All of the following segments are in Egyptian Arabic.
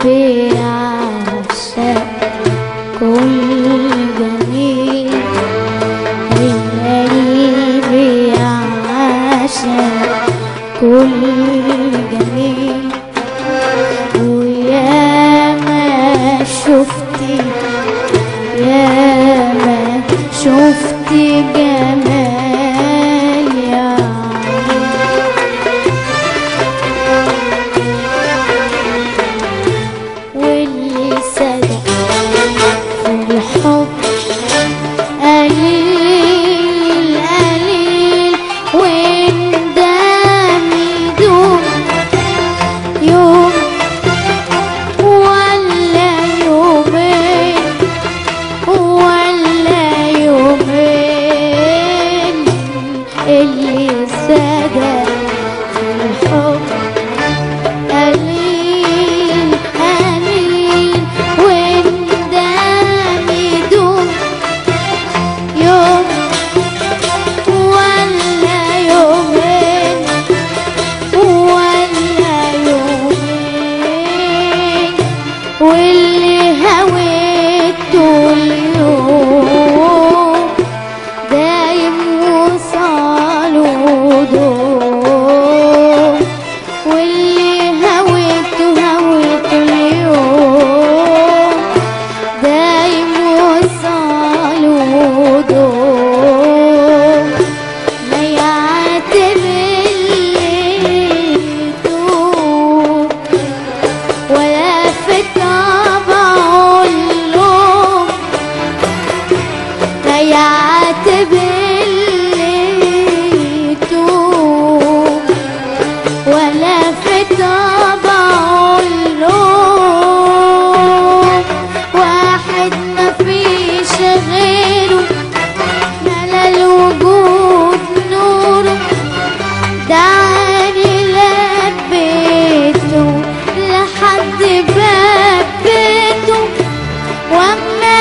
بيعشق كل جميل الليل بيعشق كل جميل ويا ما شفتي يا ما شفتي جمال يا عين واللي صدق في الحب قليل قليل وندم يدوم يوم ولا يومين ولا يومين اللي صدق في الحب قليل قليل وندم يدوم يوم ولا يومين ولا يومين واللي هويته اليوم دايم وصاله دوم واللي هويته هويته اليوم دايم وصاله دوم ما يعاتب اللي يدوم ولا في طبعه اللوم لا يعاتب اللي يتوب ولا في طبعه اللوم واحد ما فيش غيره ملا الوجود نوره دعاني لبيته لحد باب بيته وما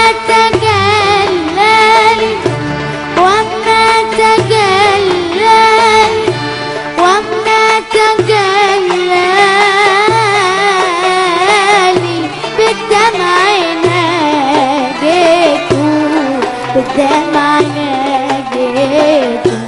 تجلالي وما تجلالي وما تجلالي بالدمع ناجيته بالدمع ناجيته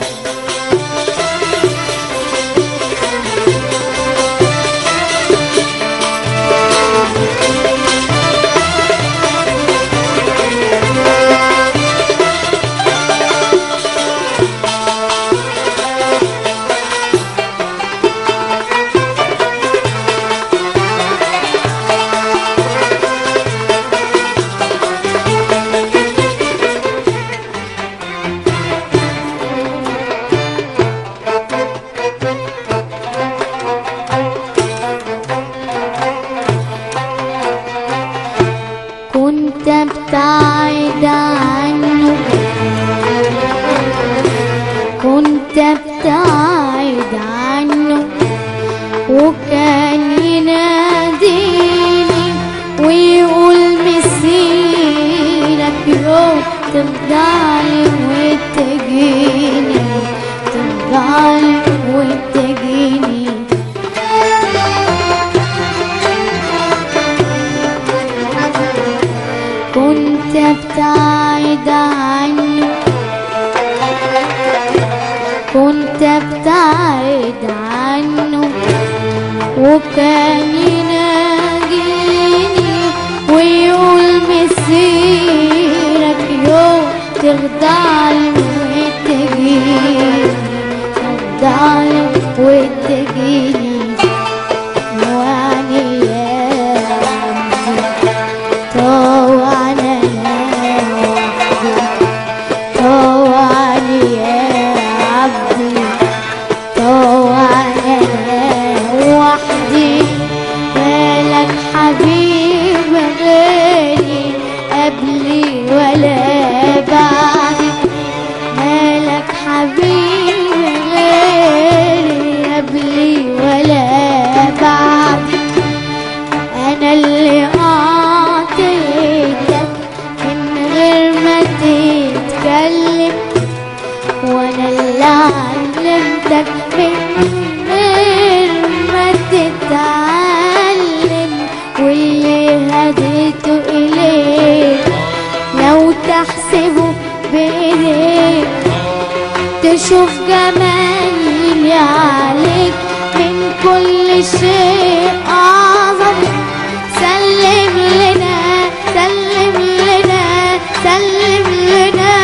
كنت ابتعد عنه كنت ابتعد عنه وكان يناديني ويقول مسيرك يوم تفضل وتجيني تفضل وتجيني كنت ابتعد عنه كنت ابتعد عنه وكان يناجيني ويقول مسيرك يوم تخضع وتجيني تخضع وتجيني وعني يا عبدي طوعنا يا وحدي طوعني يا عبدي طوعنا وحدي مالك حبيب غيري قبلي ولا بعدي مالك حبيب غيري قبلي ولا شوف جمالي عليك من كل شيء أعظم سلم لنا سلم لنا سلم لنا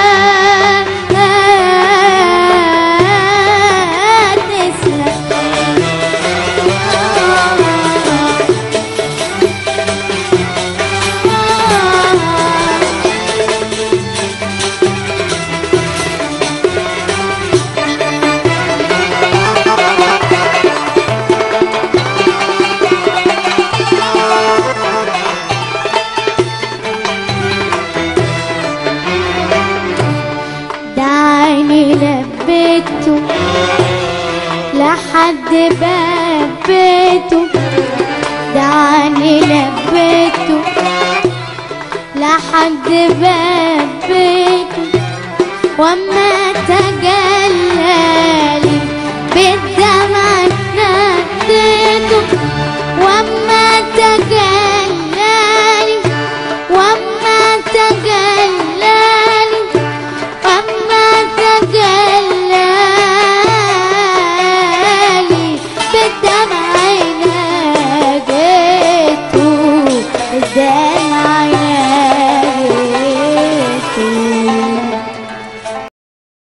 تسلم دعاني لبيته لحد باب بيته دعاني لبيته لحد باب بيته وما تجلالي بالدعوة